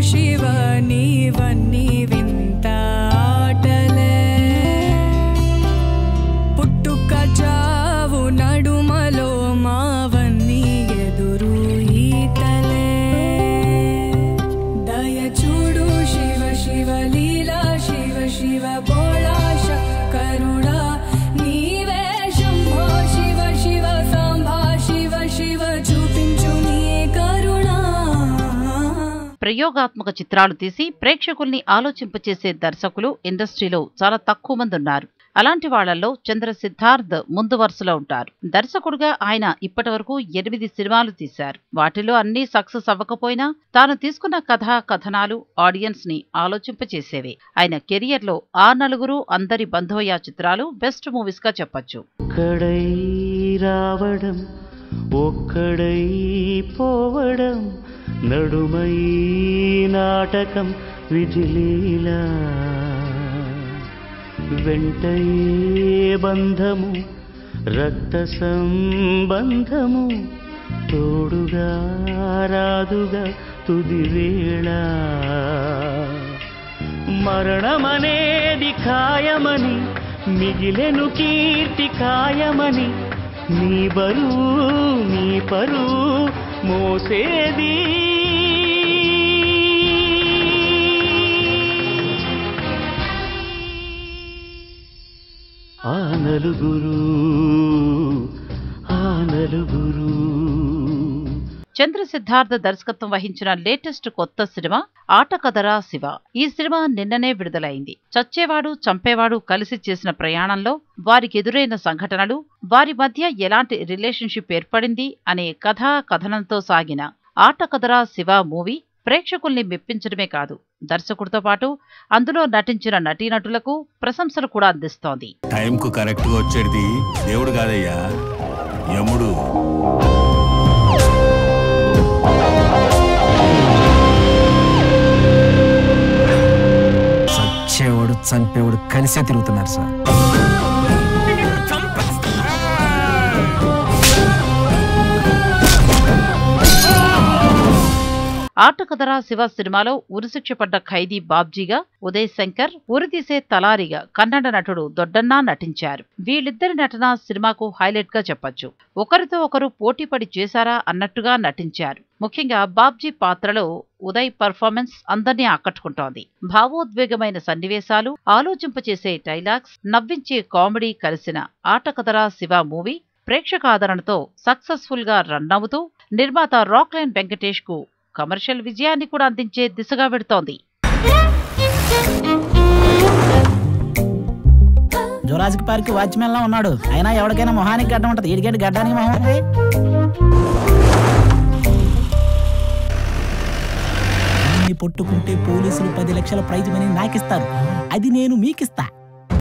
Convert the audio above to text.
శివ నీవన్నీ వింత ఆటలే పుట్టుక చావు నడుమలో మావన్నీ ఎదురు ఈతలే దయ చూడు శివ శివ లీలా శివ శివ బోళా కరుణా నీవే శంభో శివ శివ సాంబా శివ శివ చూపించు నీ కరుణా ప్రయోగాత్మక చిత్రాలు తీసి ప్రేక్షకుల్ని ఆలోచింపచేసే దర్శకులు ఇండస్ట్రీలో చాలా తక్కువ మంది ఉన్నారు అలాంటి వాళ్లలో చంద్ర సిద్ధార్థ్ ముందు వరుసలో ఉంటారు దర్శకుడుగా ఆయన ఇప్పటి వరకు ఎనిమిది సినిమాలు తీశారు వాటిలో అన్నీ సక్సెస్ అవ్వకపోయినా తాను తీసుకున్న కథా కథనాలు ఆడియన్స్ ని ఆలోచింపచేసేవే ఆయన కెరియర్ లో ఆ నలుగురు అందరి బంధోయ చిత్రాలు బెస్ట్ మూవీస్ గా చెప్పొచ్చు ఒక్కడై రావడం ఒక్కడై పోవడం నడుమై నాటకం విజిలీలా వెంటయే బంధము రక్త సంబంధము తోడుగా రాదుగా తుది వేళ మరణమనేది ఖాయమని మిగిలెను కీర్తి ఖాయమని నీ బరువు నీ పరువు మోసేది ఆ నలుగురు ఆ నలుగురు చంద్ర సిద్ధార్థ దర్శకత్వం వహించిన లేటెస్ట్ కొత్త సినిమా ఆట కదరా శివ ఈ సినిమా నిన్ననే విడుదలైంది చచ్చేవాడు చంపేవాడు కలిసి చేసిన ప్రయాణంలో వారికి ఎదురైన సంఘటనలు వారి మధ్య ఎలాంటి రిలేషన్షిప్ ఏర్పడింది అనే కథా కథనంతో సాగిన ఆట కదరా శివ మూవీ ప్రేక్షకుల్ని మెప్పించడమే కాదు దర్శకుడితో పాటు అందులో నటించిన నటీనటులకు ప్రశంసలు కూడా అందిస్తోంది టైంకు కరెక్ట్గా వచ్చేది దేవుడు కాదయ్యా యముడు చచ్చేవాడు చంపేవాడు కలిసే తిరుగుతున్నారు సార్ ఆట కదరా శివ సినిమాలో ఉరిశిక్ష పడ్డ ఖైదీ బాబ్జీగా ఉదయ్ శంకర్ ఉరితీసే తలారిగా కన్నడ నటుడు దొడ్డన్నా నటించారు వీళ్ళిద్దరి నటన సినిమాకు హైలైట్ గా చెప్పొచ్చు ఒకరితో ఒకరు పోటీపడి చేశారా అన్నట్టుగా నటించారు ముఖ్యంగా బాబ్జీ పాత్రలో ఉదయ్ పర్ఫార్మెన్స్ అందరినీ ఆకట్టుకుంటోంది భావోద్వేగమైన సన్నివేశాలు ఆలోచింపచేసే డైలాగ్స్ నవ్వించే కామెడీ కలిసిన ఆట కదరా శివ మూవీ ప్రేక్షక ఆదరణతో సక్సెస్ఫుల్ గా రన్ అవుతూ నిర్మాత రాక్లైన్ వెంకటేష్ కు కమర్షియల్ విజయాన్ని కూడా అందించే దిశగా వెడుతోంది జురాసిక్ పార్క్ వాచ్మెన్ లా ఉన్నాడు అయినా ఎవరికైనా మొహానికి గడ్డ ఉంటది ఇడిగేటి గడ్డానికి మొహం ఉంది దీన్ని పట్టుకుంటే పోలీసులు పది లక్షల ప్రైజ్ మనీ నాకిస్తారు అది నేను మీకిస్తా